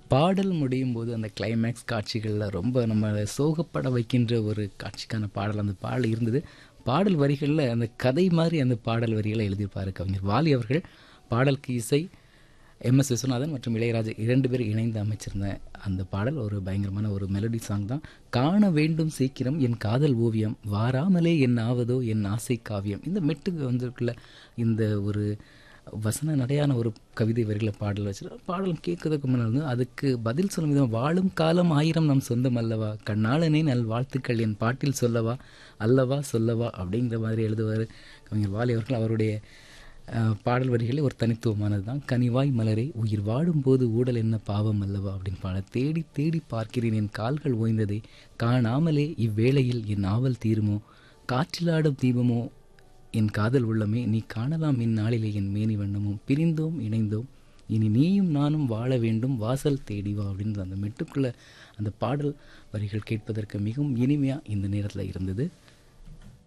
பாடல் முடியும் போது அந்த கிளைமேக்ஸ் காட்சிகளில் ரொம்ப நம்ம சோகப்பட வைக்கின்ற ஒரு காட்சிக்கான பாடல் அந்த பாடல் இருந்தது பாடல் வரிகளில் அந்த கதை மாதிரி அந்த பாடல் வரிகளை எழுதியிருப்பார் கவிஞர் வாலி அவர்கள் பாடலுக்கு இசை எம் எஸ் விஸ்வநாதன் மற்றும் இளையராஜா இரண்டு பேர் இணைந்து அமைச்சிருந்த அந்த பாடல் ஒரு பயங்கரமான ஒரு மெலடி சாங் தான் காண வேண்டும் சீக்கிரம் என் காதல் ஓவியம் வாராமலே என் ஆவதோ என் ஆசை காவியம் இந்த மெட்டுக்கு வந்துக்குள்ள இந்த ஒரு வசன நடையான ஒரு கவிதை வரிகளை பாடல் வச்சு பாடல் கேட்கறதுக்கு முன்னால் வந்து அதுக்கு பதில் சொல்லும் விதம் வாழும் காலம் ஆயிரம் நம் சொந்தம் அல்லவா கண்ணாளனே நல் வாழ்த்துக்கள் என் பாட்டில் சொல்லவா அல்லவா சொல்லவா அப்படிங்கிற மாதிரி எழுதுவார் கவிஞர் வாலி அவர்கள் அவருடைய அஹ், பாடல் வரிகளே ஒரு தனித்துவமானது தான் கனிவாய் மலரே உயிர் வாடும்போது ஊடல் என்ன பாவம் அல்லவா அப்படின்னு பாட தேடி தேடி பார்க்கிறேன் என் கால்கள் ஓய்ந்ததே காணாமலே இவ்வேளையில் என் ஆவல் தீருமோ காற்றிலாடும் தீபமோ என் காதல் உள்ளமே நீ காணலாம் இந்நாளிலே என் மேனி வண்ணமும் பிரிந்தோம் இணைந்தோம் இனி நீயும் நானும் வாழ வேண்டும் வாசல் தேடி வா அப்படின்ற அந்த மெட்டுக்குள்ள அந்த பாடல் வரிகள் கேட்பதற்கு மிகவும் இனிமையாக இந்த நேரத்தில் இருந்தது